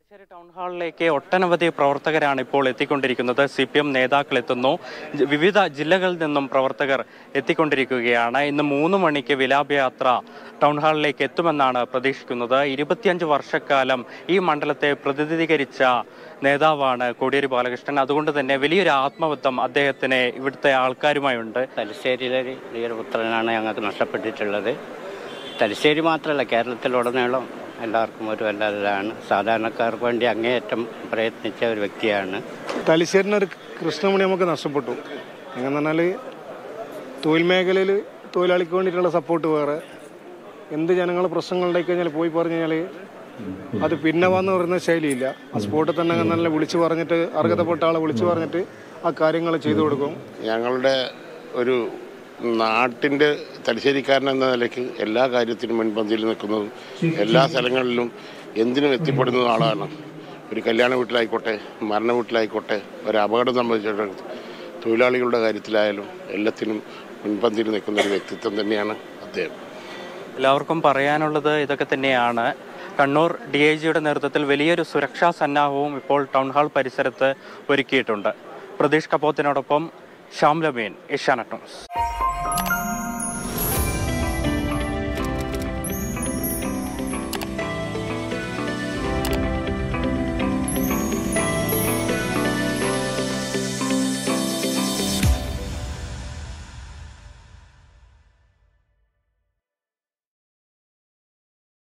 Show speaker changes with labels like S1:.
S1: Thalassery town ഹാളിലേക്ക് ഒട്ടനവധി പ്രവർത്തകരാണ് ഇപ്പോൾ എത്തിക്കൊണ്ടിരിക്കുന്നത് സി പി എം നേതാക്കൾ എത്തുന്നു ജ- വിവിധ ജില്ലകളിൽ നിന്നും പ്രവർത്തകർ എത്തിക്കൊണ്ടിരിക്കുകയാണ് ഇന്ന് മൂന്ന് മണിക്ക് വിലാപയാത്ര ടൗൺ ഹാളിലേക്ക് എത്തുമെന്നാണ് പ്രതീക്ഷിക്കുന്നത് ഇരുപത്തിയഞ്ച് വർഷക്കാലം ഈ മണ്ഡലത്തെ പ്രതിനിധീകരിച്ച നേതാവാണ് കോടിയേരി ബാലകൃഷ്ണൻ അതുകൊണ്ട് തന്നെ വലിയൊരു ആത്മബന്ധം അദ്ദേഹത്തിന് ഇവിടുത്തെ ആൾക്കാരുമായുണ്ട്
S2: തലശ്ശേരിയിലെ ഒരു പ്രിയപുത്രനാണ് ഞങ്ങൾക്ക് നഷ്ടപ്പെട്ടിട്ടുള്ളത് തലശ്ശേരി മാത്രമല്ല കേരളത്തിലുടനീളം എല്ലാവർക്കും ഒരു വല്ലാതാണ് സാധാരണക്കാർക്ക് വേണ്ടി അങ്ങേയറ്റം പ്രയത്നിച്ച ഒരു വ്യക്തിയാണ്
S3: തലശ്ശേരിന് ഒരു കൃഷ്ണമണി നമുക്ക് നഷ്ടപ്പെട്ടു എങ്ങനെ പറഞ്ഞാൽ തൊഴിൽ മേഖലയിൽ തൊഴിലാളിക്ക് വേണ്ടിയിട്ടുള്ള സപ്പോർട്ട് വേറെ എന്ത് ജനങ്ങൾ പ്രശ്നങ്ങൾ ഉണ്ടായി കഴിഞ്ഞാൽ പോയി പറഞ്ഞു കഴിഞ്ഞാൽ അത് പിന്നെ വന്ന് പറയുന്ന ശൈലിയില്ല ആ സ്പോട്ടിൽ തന്നെ അങ്ങനെ നല്ല വിളിച്ചു പറഞ്ഞിട്ട് അർഹതപ്പെട്ട ആളെ വിളിച്ചു പറഞ്ഞിട്ട് ആ കാര്യങ്ങൾ ചെയ്തു കൊടുക്കും
S4: ഞങ്ങളുടെ ഒരു നാട്ടിൻ്റെ തലശ്ശേരിക്കാരൻ എന്ന നിലയ്ക്ക് എല്ലാ കാര്യത്തിനും മുൻപന്തിയിൽ നിൽക്കുന്നതും എല്ലാ സ്ഥലങ്ങളിലും എന്തിനും എത്തിപ്പെടുന്ന ആളാണ് ഒരു കല്യാണ വീട്ടിലായിക്കോട്ടെ മരണ വീട്ടിലായിക്കോട്ടെ ഒരു അപകടം സംഭവിച്ചിട്ട് തൊഴിലാളികളുടെ കാര്യത്തിലായാലും എല്ലാത്തിനും മുൻപന്തിയിൽ നിൽക്കുന്ന ഒരു വ്യക്തിത്വം തന്നെയാണ് അദ്ദേഹം
S1: എല്ലാവർക്കും പറയാനുള്ളത് ഇതൊക്കെ തന്നെയാണ് കണ്ണൂർ ഡി ഐ ജിയുടെ നേതൃത്വത്തിൽ വലിയൊരു സുരക്ഷാ സന്നാഹവും ഇപ്പോൾ ടൗൺ ഹാൾ പരിസരത്ത് ഒരുക്കിയിട്ടുണ്ട് പ്രതീഷ് കപോത്തിനോടൊപ്പം ശ്യാം ലമീൻ ഏഷ്യാനെറ്റ് ന്യൂസ്